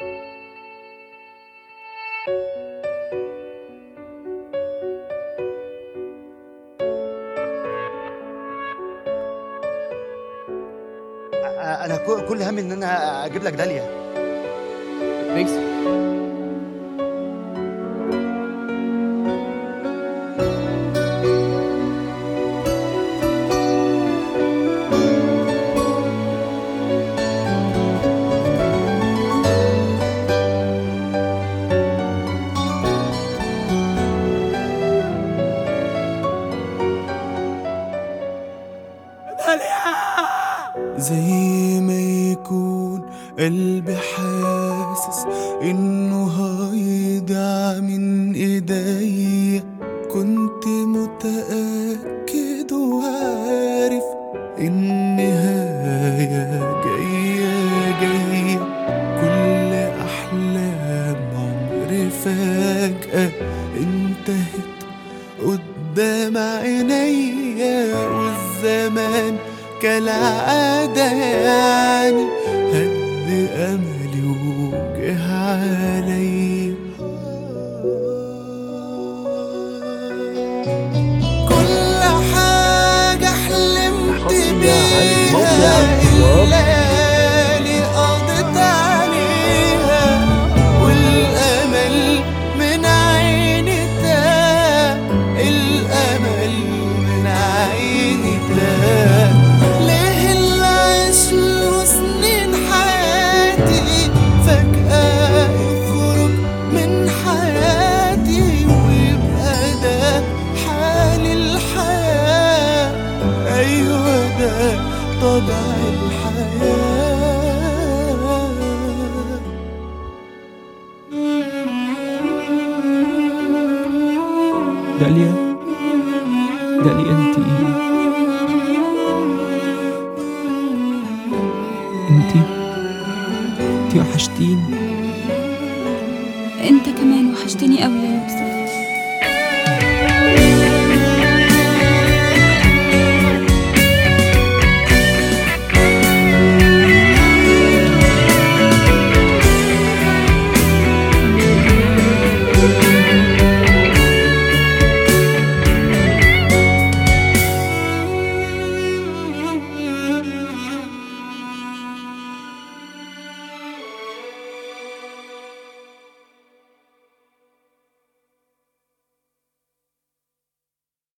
أ- انا ك- كل همي ان انا اجيب لك داليا ميكس زي ما يكون قلبي حاسس انه هيضيع من ايديا كنت متأكد وعارف النهاية جاية جاية كل أحلام عمري فجأة انتهت قدام عينيا والزمان كالعادة يعني هد أملي وجه عليا كل حاجة حلمت بيها الليالي قضيت عليها والأمل من عيني تاه الأمل من عيني تاه ليه اللي عاش له سنين حياتي فجأة يخرج من حياتي ويبقى ده حال الحياة أيوة ده طبع الحياة داليا داليا انت انت انت وحشتيني انت كمان وحشتني قوي يا يوسف